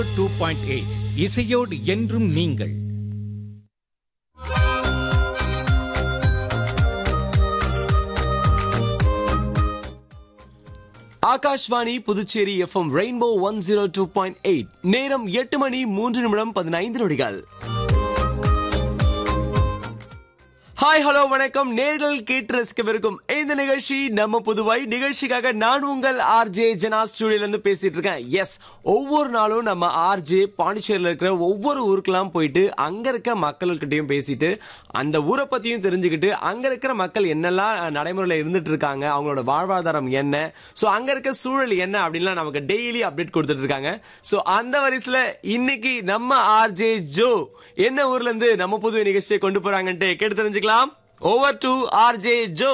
Two point eight இசையோடு என்றும் நீங்கள் Akashvani Puducherry FM rainbow one zero two point eight நேரம் எட்டு மணி மூன்று நிமிடம் பதினைந்து நொடிகள் ஹாய் ஹலோ வணக்கம் நேர்கள் கேட்டு ரசிக்கவிருக்கும் இந்த நிகழ்ச்சி நம்ம புதுவை நிகழ்ச்சிக்காக நான் உங்கள் ஆர்ஜே ஜனா ஸ்டுடியோல இருந்து பேசிட்டு இருக்கேன் எஸ் ஒவ்வொரு நாளும் நம்ம ஆர்ஜே பாண்டிச்சேரியில் இருக்கிற ஒவ்வொரு ஊருக்கெல்லாம் போயிட்டு அங்க இருக்க மக்கள்கிட்டயும் பேசிட்டு அந்த ஊரை பத்தியும் தெரிஞ்சுக்கிட்டு அங்க இருக்கிற மக்கள் என்னெல்லாம் நடைமுறையில இருந்துட்டு இருக்காங்க அவங்களோட வாழ்வாதாரம் என்ன சோ அங்க இருக்க சூழல் என்ன அப்படின்லாம் நமக்கு டெய்லி அப்டேட் கொடுத்துட்டு இருக்காங்க சோ அந்த வரிசையில இன்னைக்கு நம்ம ஆர்ஜே ஜோ என்ன ஊர்ல இருந்து நம்ம புது நிகழ்ச்சியை கொண்டு போறாங்கன்ட்டு கேட்டு தெரிஞ்சுக்கலாம் over to RJ Jo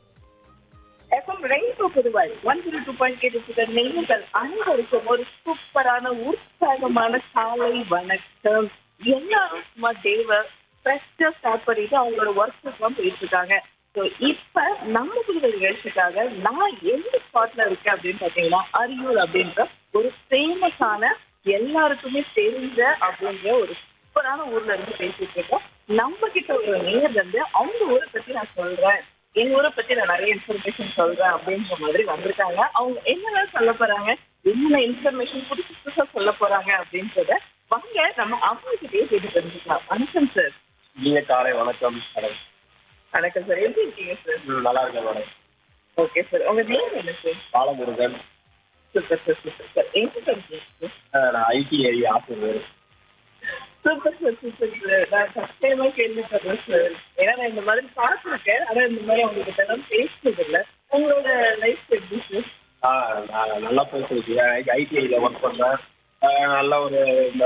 FM rainbow Puduvai one zero two point கேட்டு நீங்கள் அனைவருக்கும் ஒரு சூப்பரான உற்சாகமான காலை வணக்கம் எல்லாரும் சும்மா டேவ ஃப்ரெஷ்ஷா ஸ்டார்ட் பண்ணிட்டு அவங்களோட ஒர்க்குக்கெல்லாம் போயிட்டு இருக்காங்க ஸோ இப்ப நம்ம புதுவை நிகழ்ச்சிக்காக நான் எந்த ஸ்பாட்ல இருக்கேன் அப்படின்னு பாத்தீங்கன்னா அரியூர் அப்படின்ற ஒரு ஃபேமஸான எல்லாருக்குமே தெரிஞ்ச அப்படின்ற ஒரு சூப்பரான ஊர்ல இருந்து பேசிட்டு இருக்கோம் நம்ம கிட்ட ஒரு நேர் வந்து அவங்க ஊரை பத்தி நான் சொல்றேன் எங்க ஊரை பத்தி நான் நிறைய இன்ஃபர்மேஷன் சொல்றேன் அப்படின்ற மாதிரி வந்திருக்காங்க அவங்க என்னெல்லாம் சொல்ல போறாங்க என்னென்ன இன்ஃபர்மேஷன் புதுசு புதுசா சொல்ல போறாங்க அப்படின்றத வாங்க நம்ம அவங்க கிட்டே கேட்டு தெரிஞ்சுக்கலாம் வணக்கம் சார் இனிய காலை வணக்கம் மேடம் வணக்கம் சார் எப்படி இருக்கீங்க சார் ம், நல்லா இருக்கேன் மேடம் ஓகே சார் உங்க நேம் என்ன sir Balamurugan super sir super sir எங்க சார் இருக்கீங்க அஹ், நான் ஐடிஐ ஆசிரியர் சூப்பர் சார் சூப்பர் சார் நான் ஃபர்ஸ்ட் டைமா கேள்விப்படுறேன் சார் ஏன்னா நான் இந்த மாதிரி பார்த்துருக்கேன் ஆனா இந்த மாதிரி உங்ககிட்ட எல்லாம் பேசுறது இல்லை உங்களோட லைஃப் எப்படி சார் ஆ நான் நல்லா போயிட்டு ஐடிஐல ஒர்க் பண்ணேன் அஹ், நல்ல ஒரு இந்த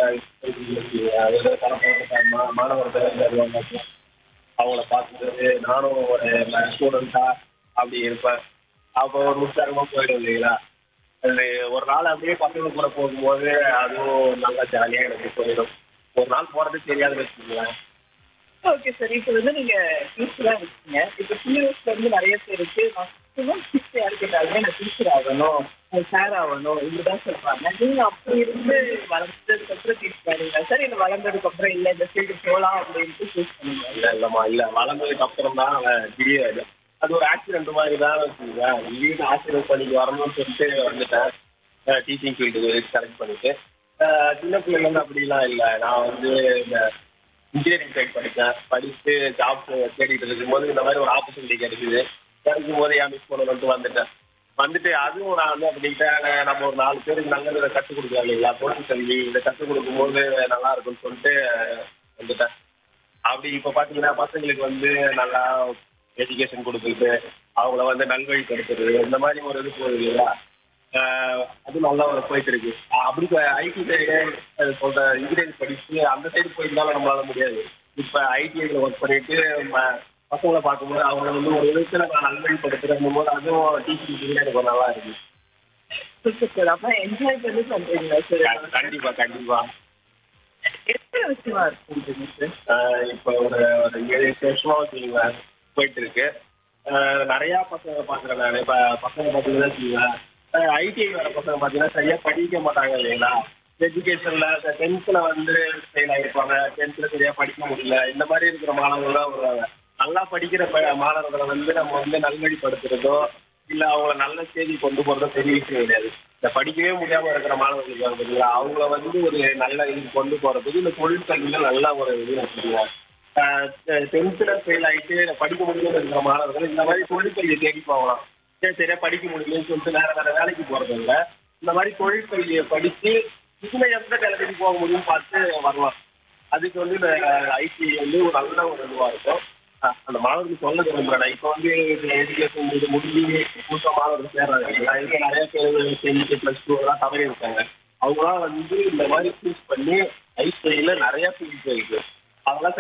அதாவது தலைமுறை மா- மாணவர்கள் வருவாங்க. அவங்கள பார்த்துட்டு நானும் ஒரு ஸ்டூடெண்டா அப்படி இருப்பேன் அப்போ ஒரு உற்சாகமா போயிடும் இல்லைங்களா அது ஒரு நாள் அப்படியே பசங்க கூட போகும்போது அதுவும் நல்லா ஜாலியா எனக்கு போயிடும் ஒரு நாள் போறது தெரியாதுன்னு வச்சுக்கோங்களேன் ஓகே சார் இப்போ வந்து நீங்க டீச்சரா இருக்கீங்க இப்போ சினிவர்ஸ்ல இருந்து நிறைய பேர் இருக்கு மேக்ஸிமம் டீச்சர் யாரு கேட்டாலுமே நான் டீச்சர் ஆகணும் சார் ஆகணும் இப்படிதான் சொல்றாங்க நீங்க அப்படி இருந்து வளர்ந்ததுக்கு அப்புறம் டீச்சர் ஆனீங்களா சார் இல்லை வளர்ந்ததுக்கு அப்புறம் இல்லை இந்த ஃபீல்டு போகலாம் அப்படின்ட்டு சூஸ் பண்ணுங்க இல்ல இல்லம்மா இல்ல வளர்ந்ததுக்கு அப்புறம் தான் அவன் தெரியாது அது ஒரு ஆக்சிடென்ட் மாதிரி தான் வச்சுக்கோங்க திடீர்னு ஆசிரியர் பணிக்கு வரணும்னு சொல்லிட்டு வந்துட்டேன் டீச்சிங் ஃபீல்டு செலக்ட் பண்ணிட்டு அஹ் சின்ன பிள்ளைங்க வந்து அப்படிலாம் இல்லை நான் வந்து இந்த இன்ஜினியரிங் சைட் படித்தேன் படிச்சுட்டு ஜாப் தேடிட்டு இருக்கும்போது இந்த மாதிரி ஒரு ஆப்பர்ச்சுனிட்டி கிடைக்குது கிடைக்கும் போது ஏன் மிஸ் பண்ணணும்ட்டு வந்துட்டேன் வந்துட்டு அதுவும் நான் வந்து அப்படின்ட்டு நம்ம ஒரு நாலு பேருக்கு நல்லது இதை கற்றுக் கொடுக்கலாம் இல்லைங்களா தொழில் கல்வி இதை கற்றுக் கொடுக்கும்போது நல்லா இருக்கும்னு சொல்லிட்டு வந்துட்டேன் அப்படி இப்போ பார்த்தீங்கன்னா பசங்களுக்கு வந்து நல்லா எஜுகேஷன் கொடுத்துட்டு அவங்கள வந்து நல்வழிப்படுத்துறது இந்த மாதிரி ஒரு இது போகுது இல்லையா ஆஹ் அது நல்லா ஒரு போயிட்டு இருக்கு அப்படி ஐடி சைடு சொல்ற இன்ஜினியரிங் படிச்சு அந்த சைடு போயிருந்தாலும் நம்மளால முடியாது இப்போ ஐடிஐல ஒர்க் பண்ணிட்டு ம- பசங்களை பார்க்கும்போது அவங்கள வந்து ஒரு விதத்துல நான் நல்வழிப்படுத்துறேன் போது அதுவும் டீச்சிங் எனக்கு ஒரு நல்லா இருக்கு சூப்பர் சார் அப்ப என்ஜாய் பண்ணி பண்றீங்களா சார் கண்டிப்பா கண்டிப்பா எத்தனை வருஷமா இருக்குங்க சார் ஆஹ் இப்போ ஒரு ஒரு ஏழு எட்டு வருஷமா வச்சுக்கோங்களேன் போயிட்டு இருக்கு ஆஹ் நிறைய பசங்க பாக்குறேன் நான் இப்ப பசங்க பாத்தீங்கன்னா வச்சுக்கோங்களேன் ஐடிஐ வர பசங்க பாத்தீங்கன்னா சரியா படிக்க மாட்டாங்க இல்லைங்களா எஜுகேஷன்ல டென்த்ல வந்து ஃபெயில் ஆயிருப்பாங்க டென்த்ல சரியா படிக்க முடியல இந்த மாதிரி இருக்கிற மாணவர்கள் தான் வருவாங்க நல்லா படிக்கிற ப- மாணவர்களை வந்து நம்ம வந்து நல்வழிப்படுத்துறதோ இல்ல அவங்கள நல்ல செய்தி கொண்டு போறதோ பெரிய விஷயம் கிடையாது இந்த படிக்கவே முடியாம இருக்கிற மாணவர்கள் இருக்காங்க பாத்தீங்களா அவங்கள வந்து ஒரு நல்ல இது கொண்டு போறதுக்கு இந்த தொழிற்கல்வியில நல்ல ஒரு இது வச்சுக்கோங்க டென்த்ல ஃபெயில் ஆயிட்டு படிக்க முடியலன்னு இருக்கிற மாணவர்கள் இந்த மாதிரி தொழிற்கல்வியை தேடி போகலாம் சரி சரியா படிக்க முடியலன்னு சொல்லிட்டு வேற வேற வேலைக்கு போறது இல்ல இந்த மாதிரி தொழிற்கல்வியை படிச்சு இதுல எந்த வேலைக்கு போக முடியும்னு பார்த்து வரலாம் அதுக்கு வந்து இந்த ஐடி வந்து ஒரு நல்ல ஒரு இதுவா இருக்கும் அஹ் அந்த மாணவர்களுக்கு சொல்ல விரும்புறேன் இப்போ வந்து எஜுகேஷன் இது முடிஞ்சு புதுசாக மாணவர்கள் சேர்றாங்க இல்லைங்களா இதுல நிறைய பேர் டென்த்து ப்ளஸ் டூ எல்லாம் தவறி இருக்காங்க அவங்களாம் வந்து இந்த மாதிரி சூஸ் பண்ணி ஐடிஐல நிறைய ஃபீல்ட்ஸ் இருக்கு அதெல்லாம்